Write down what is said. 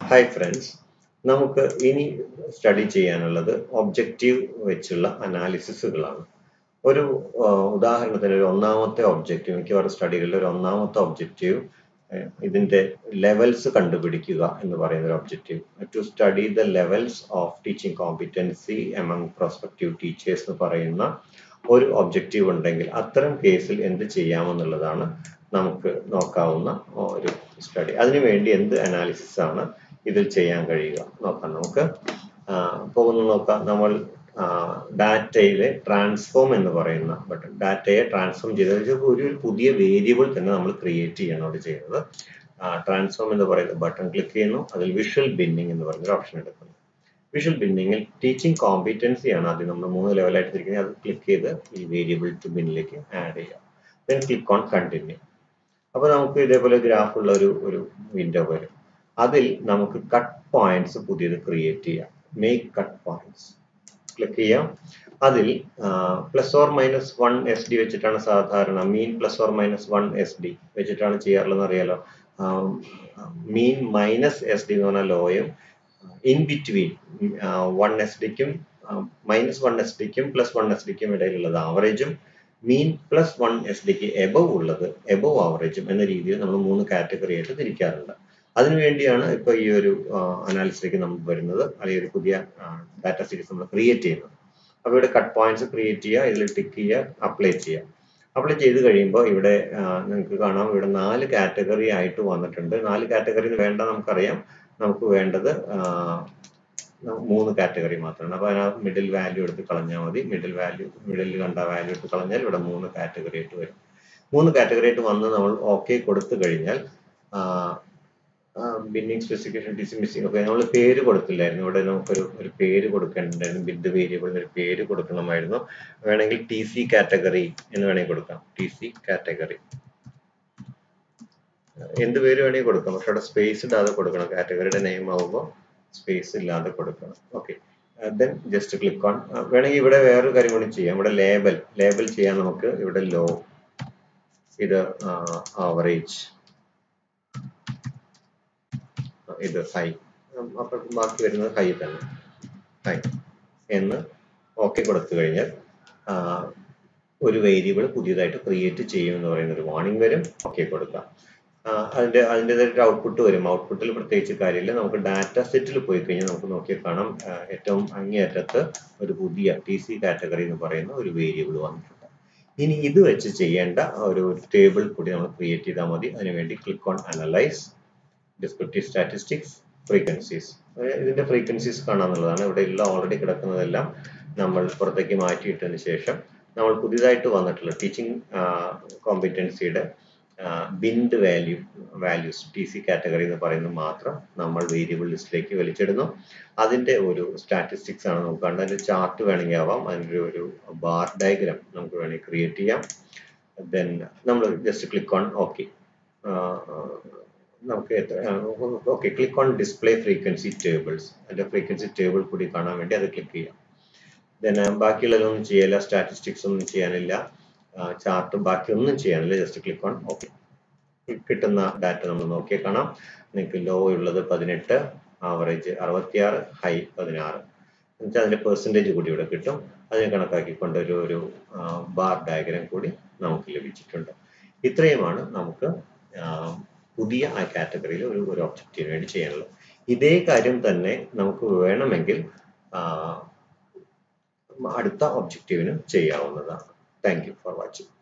hi friends നമുക്ക് ഇനി study ചെയ്യാനുള്ളത് ഒബ്ജക്റ്റീവ് വെച്ചുള്ള അനാലിസിസുകളാണ് ഒരു ആ, ഉദാഹരണത്തിന് ഒരു ഒന്നാമത്തെ ഒബ്ജക്റ്റീവ് മിക്കവാറും സ്റ്റഡികളിൽ ഒരു ഒന്നാമത്തെ ഒബ്ജക്റ്റീവ് ഇതിന്റെ ലെവൽസ് കണ്ടുപിടിക്കുക എന്ന് പറയുന്ന ഒരു objective to study the levels of teaching competency among prospective teachers എന്ന് പറയുന്ന ഒരു ഒബ്ജക്റ്റീവ് ഉണ്ടെങ്കിൽ അത്തരം കേസിൽ എന്ത് ചെയ്യാമെന്നുള്ളതാണ് നമുക്ക് നോക്കാവുന്ന ഒരു സ്റ്റഡി അതിനുവേണ്ടി എന്ത് അനാലിസിസ് ആണ് ഇതിൽ ചെയ്യാൻ കഴിയുക നോക്കാം നമുക്ക് ആ, പോകുന്നു നോക്കാം നമ്മൾ ഡാറ്റയിലെ ട്രാൻസ്ഫോം എന്ന് പറയുന്ന ബട്ടൺ ഡാറ്റയെ ട്രാൻസ്ഫോം ചെയ്ത് ഒരു ഒരു പുതിയ വേരിയബിൾ തന്നെ നമ്മൾ ക്രിയേറ്റ് ചെയ്യണം അവിടെ ചെയ്യുന്നത് ട്രാൻസ്ഫോം എന്ന് പറയുന്ന ബട്ടൺ ക്ലിക്ക് ചെയ്യുന്നു അതിൽ വിഷ്വൽ ബിന്നിങ് എന്ന് പറയുന്ന ഒരു ഓപ്ഷൻ എടുക്കുന്നു വിഷ്വൽ ബിന്നിങ്ങിൽ ടീച്ചിങ് കോമ്പിറ്റൻസി ആണ് ആദ്യം നമ്മൾ മൂന്ന് ലെവലായിട്ട് തിരിക്കുന്നത് അത് ക്ലിക്ക് ചെയ്ത് ഈ വേരിയബിൾ ടു ബിന്നിലേക്ക് ആഡ് ചെയ്യാം ദെൻ ക്ലിക്ക് ഓൺ കണ്ടിന്യൂ അപ്പൊ നമുക്ക് ഇതേപോലെ ഗ്രാഫ് ഉള്ള ഒരു ഒരു വിൻഡോ വരും അതിൽ നമുക്ക് കട്ട് പോയിന്റ്സ് പുതിയത് ക്രിയേറ്റ് ചെയ്യാം മേക്ക് കട്ട് പോയിന്റ്സ് ക്ലിക്ക് ചെയ്യാം അതിൽ plus or minus one S D വെച്ചിട്ടാണ് സാധാരണ mean plus or minus one S D വെച്ചിട്ടാണ് ചെയ്യാറുള്ളതെന്ന് അറിയാലോ മീൻ മൈനസ് എസ് ഡി എന്ന് പറഞ്ഞാൽ ലോയും ഇൻ ബിറ്റ്വീൻ വൺ എസ് ഡിക്കും മൈനസ് വൺ എസ് ഡിക്കും പ്ലസ് വൺ എസ് ഡിക്കും ഇടയിലുള്ളത് ആവറേജും മീൻ പ്ലസ് വൺ എസ് ഡിക്ക് എബവ് ഉള്ളത് എബവ് ആവറേജും എന്ന രീതിയിൽ നമ്മൾ മൂന്ന് കാറ്റഗറി ആയിട്ട് തിരിക്കാറുണ്ട് അതിനുവേണ്ടിയാണ് ഇപ്പൊ ഈ ഒരു അനാലിസിലേക്ക് നമ്മൾ വരുന്നത് അല്ലെങ്കിൽ ഒരു പുതിയ ഡാറ്റ സീരീസ് നമ്മൾ ക്രിയേറ്റ് ചെയ്യുന്നത് അപ്പൊ ഇവിടെ കട്ട് പോയിന്റ്സ് ക്രിയേറ്റ് ചെയ്യുക ഇതിൽ ടിക്ക് ചെയ്യുക അപ്ലൈ ചെയ്യുക അപ്ലൈ ചെയ്ത് കഴിയുമ്പോൾ ഇവിടെ നിങ്ങൾക്ക് കാണാം ഇവിടെ നാല് കാറ്റഗറി ആയിട്ട് വന്നിട്ടുണ്ട് നാല് കാറ്റഗറി വേണ്ട നമുക്കറിയാം നമുക്ക് വേണ്ടത് മൂന്ന് കാറ്റഗറി മാത്രമാണ് അപ്പൊ അതിനകത്ത് മിഡിൽ വാല്യൂ എടുത്ത് കളഞ്ഞാൽ മതി മിഡിൽ വാല്യൂ മിഡിൽ കണ്ട വാല്യൂ എടുത്ത് കളഞ്ഞാൽ ഇവിടെ മൂന്ന് കാറ്റഗറി ആയിട്ട് വരും മൂന്ന് കാറ്റഗറി ആയിട്ട് വന്ന് നമ്മൾ ഓക്കെ കൊടുത്തു കഴിഞ്ഞാൽ binning specification T C missing ഒക്കെ നമ്മൾ പേര് കൊടുത്തില്ലായിരുന്നു ഇവിടെ നമുക്കൊരു ഒരു പേര് കൊടുക്കേണ്ടതായിരുന്നു ബിഡ് വേരിയബിളിന് ഒരു പേര് കൊടുക്കണമായിരുന്നു വേണമെങ്കിൽ ടി സി കാറ്റഗറി എന്ന് വേണമെങ്കിൽ കൊടുക്കാം ടി സി കാറ്റഗറി എന്ത് പേര് വേണമെങ്കിൽ കൊടുക്കാം പക്ഷെ അവിടെ സ്പേസ് ഇല്ലാതെ കൊടുക്കണം കാറ്റഗറിയുടെ നെയിം ആവുമ്പോൾ സ്പേസ് ഇല്ലാതെ കൊടുക്കണം okay then just click on വേണമെങ്കിൽ ഇവിടെ വേറൊരു കാര്യം കൂടി ചെയ്യാം ഇവിടെ ലേബൽ ലേബൽ ചെയ്യാൻ നമുക്ക് ഇവിടെ ലോ ഇത് ആവറേജ് ഇത് ഹൈ അപ്പൊ ബാക്കി വരുന്നത് ഹൈ തന്നെ ഹൈ എന്ന് ഓക്കെ കൊടുത്തു കഴിഞ്ഞാൽ ഒരു വേരിയബിൾ പുതിയതായിട്ട് ക്രിയേറ്റ് ചെയ്യും എന്ന് പറയുന്ന ഒരു വാർണിംഗ് വരും ഓക്കെ കൊടുക്കാം അതിന്റെ അതിൻ്റെതായിട്ട് ഔട്ട്പുട്ട് വരും ഔട്ട്പുട്ടിൽ പ്രത്യേകിച്ച് കാര്യമില്ല നമുക്ക് ഡാറ്റ സെറ്റിൽ പോയി കഴിഞ്ഞാൽ നമുക്ക് നോക്കിയാൽ കാണാം ഏറ്റവും അങ്ങേയറ്റത്ത് ഒരു പുതിയ ടി സി കാറ്റഗറി എന്ന് പറയുന്ന ഒരു വേരിയബിൾ വന്നിട്ടുണ്ട് ഇനി ഇത് വെച്ച് ചെയ്യേണ്ട ഒരു ടേബിൾ കൂടി നമ്മൾ ക്രിയേറ്റ് ചെയ്താൽ മതി അതിനുവേണ്ടി click on analyze descriptive statistics frequencies ഇതിന്റെ ഫ്രീക്വൻസീസ് കാണാന്നുള്ളതാണ് ഇവിടെ ഉള്ള ഓൾറെഡി കിടക്കുന്നതെല്ലാം നമ്മൾ പുറത്തേക്ക് മാറ്റിയിട്ടതിന് ശേഷം നമ്മൾ പുതിയതായിട്ട് വന്നിട്ടുള്ള ടീച്ചിങ് കോമ്പിറ്റൻസിയുടെ binned value values T C category എന്ന് പറയുന്നത് മാത്രം നമ്മൾ വേരിയബിൾ ലിസ്റ്റിലേക്ക് വലിച്ചിടുന്നു അതിന്റെ ഒരു സ്റ്റാറ്റിസ്റ്റിക്സ് ആണ് നമുക്ക് കണ്ടത് അതിന്റെ ചാർട്ട് വേണമെങ്കിൽ ആവാം അതിൻ്റെ ഒരു ബാർ ഡയഗ്രാം നമുക്ക് വേണമെങ്കിൽ ക്രിയേറ്റ് ചെയ്യാം ദെൻ നമ്മൾ ജസ്റ്റ് ക്ലിക്ക് ഓൺ ഓക്കെ നമുക്ക് okay click on display frequency tables അതിന്റെ ഫ്രീക്വൻസി ടേബിൾ കൂടി കാണാൻ വേണ്ടി അത് ക്ലിക്ക് ചെയ്യാം ദെൻ ബാക്കിയുള്ളതൊന്നും ചെയ്യില്ല സ്റ്റാറ്റിസ്റ്റിക്സ് ഒന്നും ചെയ്യാനില്ല ചാർട്ട് ബാക്കി ഒന്നും ചെയ്യാനില്ല ജസ്റ്റ് ക്ലിക്ക് ഓൺ ഓക്കെ കിട്ടുന്ന ഡാറ്റ നമ്മൾ നോക്കിയാൽ കാണാം നിങ്ങൾക്ക് ലോ ഉള്ളത് പതിനെട്ട് ആവറേജ് അറുപത്തിയാറ് ഹൈ പതിനാറ് എന്നുവെച്ചാൽ അതിന്റെ പെർസെൻറ്റേജ് കൂടി ഇവിടെ കിട്ടും അതിനെ കണക്കാക്കിക്കൊണ്ട് ഒരു ഒരു ബാർ ഡയഗ്രാം കൂടി നമുക്ക് ലഭിച്ചിട്ടുണ്ട് ഇത്രയുമാണ് നമുക്ക് പുതിയ ആ കാറ്റഗറിയിൽ ഒരു ഒരു ഒബ്ജക്റ്റീവിന് വേണ്ടി ചെയ്യാനുള്ളത് ഇതേ കാര്യം തന്നെ നമുക്ക് വേണമെങ്കിൽ അടുത്ത ഒബ്ജക്റ്റീവിന് ചെയ്യാവുന്നതാണ് താങ്ക് യു ഫോർ വാച്ചിങ്